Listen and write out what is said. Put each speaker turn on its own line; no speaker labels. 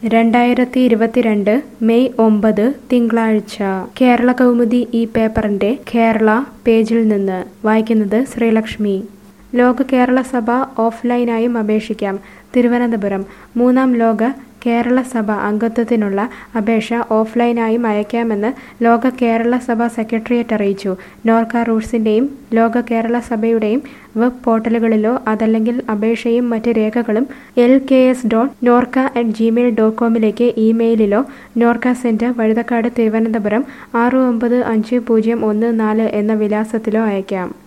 രണ്ടായിരത്തി ഇരുപത്തിരണ്ട് മെയ് ഒമ്പത് തിങ്കളാഴ്ച കേരള കൗമുദി ഈ പേപ്പറിന്റെ കേരള പേജിൽ നിന്ന് വായിക്കുന്നത് ശ്രീലക്ഷ്മി ലോക കേരള സഭ ഓഫ്ലൈനായും അപേക്ഷിക്കാം തിരുവനന്തപുരം മൂന്നാം ലോക കേരള സഭ അംഗത്വത്തിനുള്ള അപേക്ഷ ഓഫ്ലൈനായും അയക്കാമെന്ന് ലോക കേരള സഭ സെക്രട്ടേറിയറ്റ് അറിയിച്ചു നോർക്ക റൂട്ട്സിന്റെയും ലോക കേരള സഭയുടെയും വെബ് പോർട്ടലുകളിലോ അതല്ലെങ്കിൽ അപേക്ഷയും മറ്റ് രേഖകളും L K S dot Norka at Gmail dot കോമിലേക്ക് ഇമെയിലിലോ നോർക്ക സെന്റർ വഴുതക്കാട് തിരുവനന്തപുരം ആറ് ഒമ്പത് അഞ്ച് പൂജ്യം ഒന്ന് നാല് എന്ന വിലാസത്തിലോ അയക്കാം